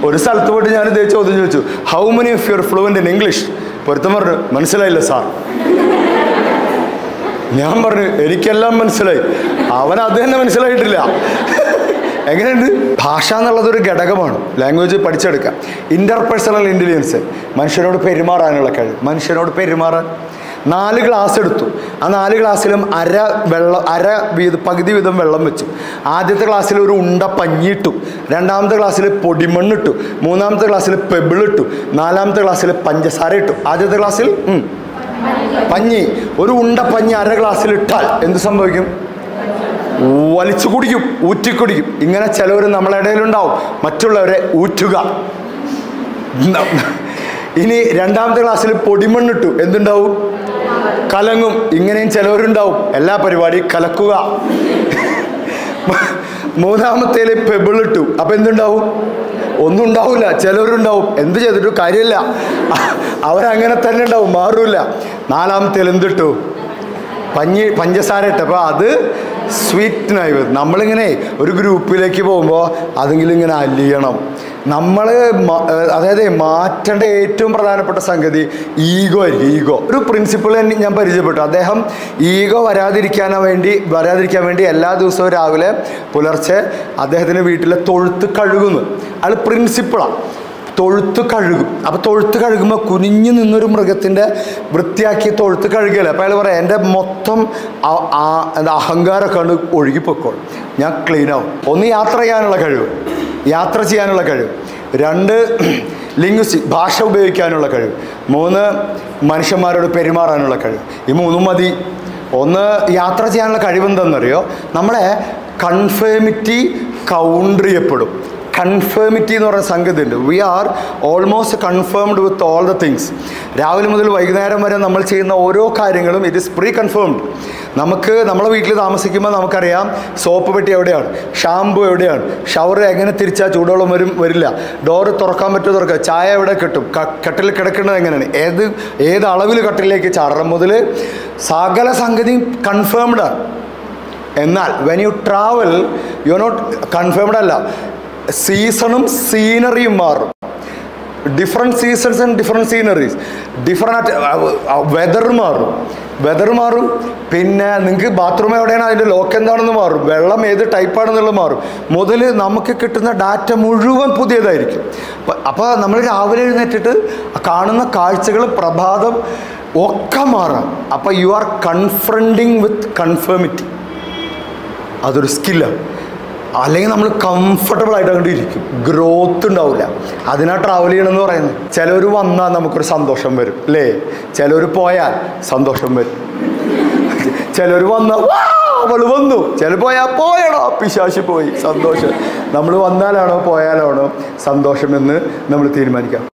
ഒരു സ്ഥലത്ത് പോയിട്ട് ഞാൻ ഇതേ ചോദ്യം ചോദിച്ചു how many of your fluent in English പൊരുത്തം പറഞ്ഞു മനസ്സിലായില്ല സാർ ഞാൻ പറഞ്ഞു എനിക്കെല്ലാം മനസ്സിലായി അവൻ അത് തന്നെ മനസ്സിലായിട്ടില്ല എങ്ങനെയുണ്ട് ഭാഷ എന്നുള്ളത് ഒരു ഘടകമാണ് ലാംഗ്വേജ് പഠിച്ചെടുക്കാം ഇന്റർപേഴ്സണൽ ഇൻ്റലിജൻസ് മനുഷ്യനോട് പെരുമാറാനുള്ള കഴിവ് മനുഷ്യനോട് പെരുമാറാൻ നാല് ഗ്ലാസ് എടുത്തു ആ നാല് ഗ്ലാസ്സിലും അര വെള്ളം അര വീതം പകുതി വീതം വെള്ളം വെച്ചു ആദ്യത്തെ ക്ലാസ്സിൽ ഒരു ഉണ്ട പഞ്ഞിട്ടു രണ്ടാമത്തെ ക്ലാസ്സിൽ പൊടിമണ്ണിട്ടു മൂന്നാമത്തെ ക്ലാസ്സിൽ പെബിളിട്ടു നാലാമത്തെ ക്ലാസ്സിൽ പഞ്ചസാര ഇട്ടു ആദ്യത്തെ ക്ലാസ്സിൽ ഉം, പഞ്ഞി ഒരു ഉണ്ട പഞ്ഞി അര ഗ്ലാസ്സിൽ ഇട്ടാൽ എന്ത് സംഭവിക്കും വലിച്ചു കുടിക്കും ഊറ്റി കുടിക്കും ഇങ്ങനെ ചിലവർ നമ്മളെ ഇടയിലുണ്ടാവും മറ്റുള്ളവരെ ഊറ്റുക ന- ഇനി രണ്ടാമത്തെ ക്ലാസ്സിൽ പൊടിമണ്ണിട്ടു എന്തുണ്ടാവും കലങ്ങും ഇങ്ങനെയും ചിലവരുണ്ടാവും എല്ലാ പരിപാടിയും കലക്കുക മൂന്നാമത്തേല് പെബിളിട്ടു അപ്പൊ എന്തുണ്ടാവും ഒന്നും ഉണ്ടാവില്ല ചിലവരുണ്ടാവും എന്ത് ചെയ്തിട്ടും കാര്യമില്ല അവരങ്ങനെ തന്നെ ഉണ്ടാവും മാറൂല നാലാമത്തേൽ എന്തിട്ടു പഞ്ഞി പഞ്ചസാര ഇട്ടപ്പോൾ അത് സ്വീറ്റിനായി വരും നമ്മളിങ്ങനെ ഒരു ഗ്രൂപ്പിലേക്ക് പോകുമ്പോൾ അതെങ്കിലും ഇങ്ങനെ അലിയണം നമ്മൾ അതായത് മാറ്റേണ്ട ഏറ്റവും പ്രധാനപ്പെട്ട സംഗതി ഈഗോ ആയിരിക്കും ഈഗോ ഒരു പ്രിൻസിപ്പിൾ ഞാൻ പരിചയപ്പെട്ടു അദ്ദേഹം ഈഗോ വരാതിരിക്കാൻ വേണ്ടി വരാതിരിക്കാൻ വേണ്ടി എല്ലാ ദിവസവും രാവിലെ പുലർച്ചെ അദ്ദേഹത്തിൻ്റെ വീട്ടിലെ തൊഴുത്ത് കഴുകുന്നു അയാൾ പ്രിൻസിപ്പിളാണ് തൊഴുത്ത് കഴുകും അപ്പോൾ തൊഴുത്ത് കഴുകുമ്പോൾ കുനിഞ്ഞു നിന്നൊരു മൃഗത്തിൻ്റെ വൃത്തിയാക്കി തൊഴുത്ത് കഴുകുകയല്ലേ അപ്പോൾ അയാൾ പറയാം എൻ്റെ മൊത്തം ആ- ആ- എന്താ അഹങ്കാരമൊക്കെ കണ്ട് ഒഴുകിപ്പോക്കോളും ഞാൻ ക്ലീൻ ആവും ഒന്ന് യാത്ര ചെയ്യാനുള്ള കഴിവ് യാത്ര ചെയ്യാനുള്ള കഴിവ് രണ്ട് ലിംഗ്വിസ്റ്റിക് ഭാഷ ഉപയോഗിക്കാനുള്ള കഴിവ് മൂന്ന് മനുഷ്യന്മാരോട് പെരുമാറാനുള്ള കഴിവ് ഈ മൂന്നും മതി ഒന്ന് യാത്ര ചെയ്യാനുള്ള കഴിവ് എന്തെന്നറിയോ നമ്മളെ കൺഫേമിറ്റി കൗണ്ടർ ചെയ്യപ്പെടും കൺഫേമിറ്റി എന്ന് പറയുന്ന സംഗതി ഉണ്ട് we are almost confirmed with all the things രാവിലെ മുതൽ വൈകുന്നേരം വരെ നമ്മൾ ചെയ്യുന്ന ഓരോ കാര്യങ്ങളും ഇറ്റ് ഇസ് പ്രീ കൺഫേംഡ് നമുക്ക് നമ്മളെ വീട്ടിൽ താമസിക്കുമ്പോൾ നമുക്കറിയാം സോപ്പ് പെട്ടി എവിടെയാണ് ഷാമ്പു എവിടെയാണ് ഷവർ എങ്ങനെ തിരിച്ചാൽ ചൂടുവെള്ളം വരും വരില്ല ഡോറ് തുറക്കാൻ പറ്റുമോ തുറക്കുക ചായ എവിടെ കിട്ടും ക- കട്ടിൽ കിടക്കുന്നത് എങ്ങനെയാണ് ഏത് ഏത് അളവിൽ കട്ടിലേക്ക് ചാടണം മുതൽ സകല സംഗതിയും കൺഫേംഡാണ് എന്നാൽ when you travel you not confirmed അല്ല സീസണും സീനറിയും മാറും different seasons and different sceneries different weather മാറും വെതർ മാറും പിന്നെ നിങ്ങൾക്ക് ബാത്റൂം എവിടെയാണ് അതിൻ്റെ ലോക്ക് എന്താണെന്ന് മാറും വെള്ളം ഏത് ടൈപ്പാണെന്നുള്ളത് മാറും മുതൽ നമുക്ക് കിട്ടുന്ന ഡാറ്റ മുഴുവൻ പുതിയതായിരിക്കും അപ്പോൾ നമ്മൾ രാവിലെ എഴുന്നേറ്റിട്ട് കാണുന്ന കാഴ്ചകൾ പ്രഭാതം ഒക്കെ മാറാം അപ്പോൾ you are confronting with conformity അതൊരു സ്കില്ലാണ് അല്ലെങ്കിൽ നമ്മൾ കംഫർട്ടബിൾ ആയിട്ട് അങ്ങോട്ട് ഇരിക്കും ഗ്രോത്ത് ഉണ്ടാവില്ല അതിനാ ട്രാവൽ ചെയ്യണമെന്ന് പറയുന്നത് ചിലർ വന്നാൽ നമുക്കൊരു സന്തോഷം വരും അല്ലേ ചിലർ പോയാൽ സന്തോഷം വരും ചിലർ വന്നാൽ "വാ, അവള് വന്നു ചില പോയാൽ പോയടോ പിശാശി പോയി സന്തോഷം നമ്മൾ വന്നാലാണോ പോയാലാണോ സന്തോഷം എന്ന് നമ്മൾ തീരുമാനിക്കാം